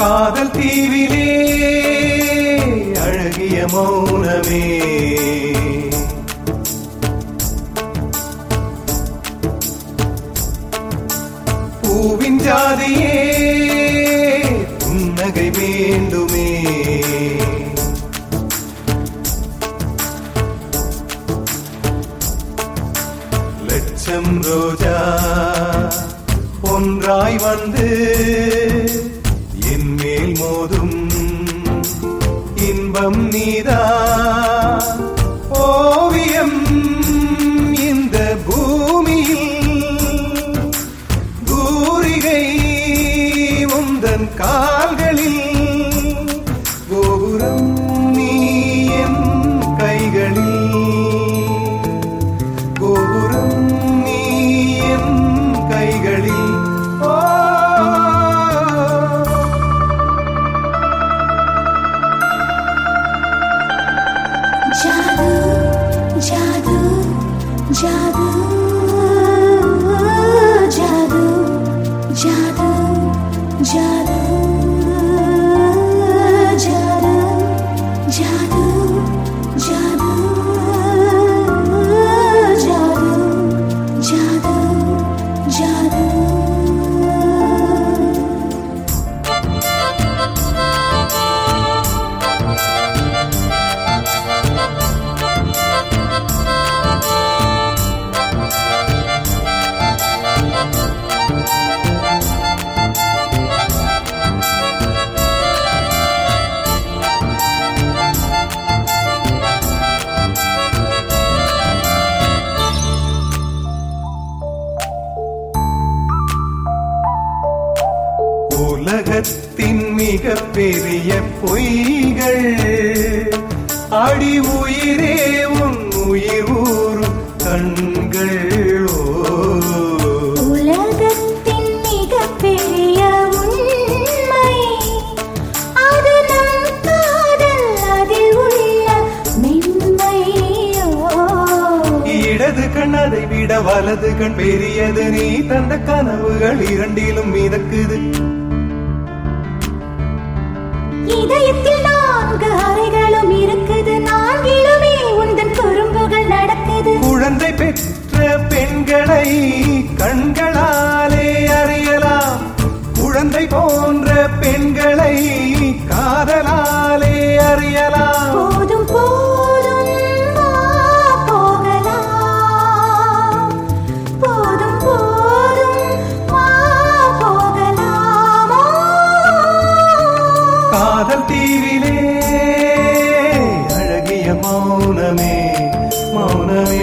காதல் தீவிலே அழகிய மௌனமே பூவின் ஜாதியே புன்னகை வேண்டுமே லட்சம் ரோஜா ஒன்றாய் வந்து என் மேல் மோதும் இன்பம் நீதா ஓவியம் இந்த பூமியில் தூரிகை உந்தன் கால்களில் கோபுரம் நீ என் கைகளில் கோபுரம் நீ என் கைகளில் ஓ जादू जादू जादू जादू जादू जादू जादू जादू जादू जादू जादू जादू உலகத்தின் மிக பெரிய பொய்கள் அடி உயிரே உன் உயிர் ஊறும் கண்கள் ஓ உலகத்தின் மிகப்பெரிய உண்மை அது நம் காதல் அதில் உள்ள மென்மையோ இடது கண் அதை விட வலது கண் பெரியது நீ தந்த கனவுகள் இரண்டிலும் மிதக்குது இதயத்தில் நான்கு அறைகளும் இருக்குது நான்கிலுமே உந்தன் குறும்புகள் நடக்குது குழந்தை பெற்ற பெண்களை கண்களாலே அறியலாம் குழந்தை போன்ற பெண்களை காதலாலே அறியலாம் போதும் போதும் வா போகலாம் போதும் போதும் வா போகலாம் காதல் தீவிலே அழகிய மௌனமே மௌனமே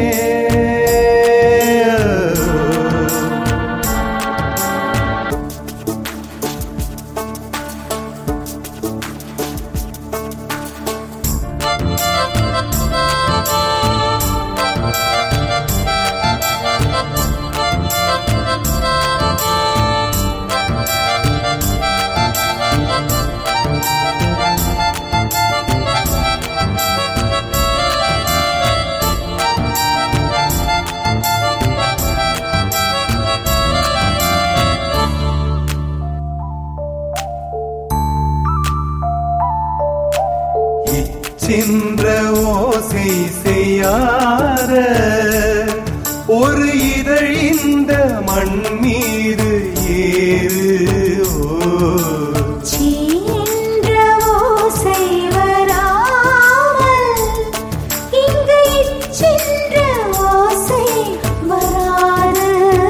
இச்சென்ற ஓசை செய்யாத ஒரு இதழ் இந்த மண் மீது ஏறு ஓ. சீன்ற ஓசை வராமல் இங்கு இச்சென்ற ஓசை வராது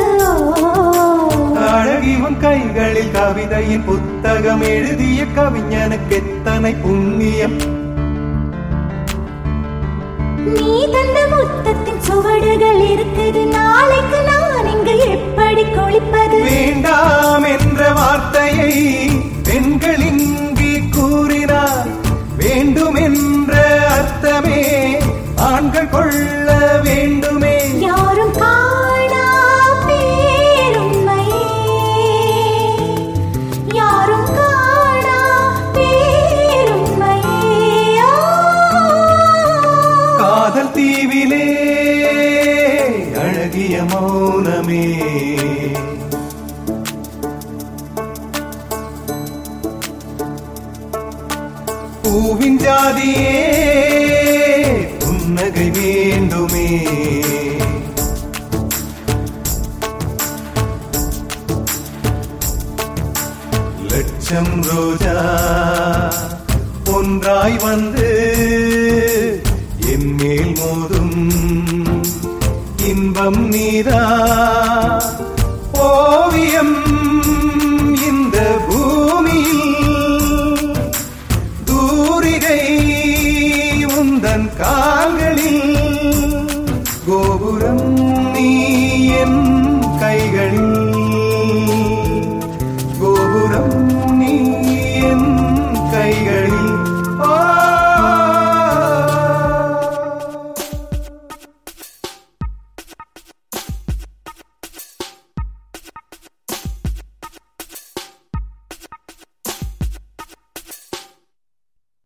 அழகி உன் கைகளில் கவிதையின் புத்தகம் எழுதிய கவிஞனுக்கு எத்தனை புண்ணியம் நீ தந்த முத்தத்தின் சுவடுகள் இருக்குது நாளைக்கு நான் இங்கு எப்படி குளிப்பது வேண்டாம் என்ற வார்த்தையை பெண்கள் இங்கே கூறினார் வேண்டும் என்ற அர்த்தமே ஆண்கள் கொள்ள வேண்டுமே யாரும் காணா பேருண்மையே யாரும் காணா பேருண்மையே காதல் தீவிலே அழகிய மௌனமே பூவின் ஜாதியே புன்னகை வேண்டுமே லட்சம் ரோஜா ஒன்றாய் வந்து என் மேல் மோதும் இன்பம் நீரா ஓவியம்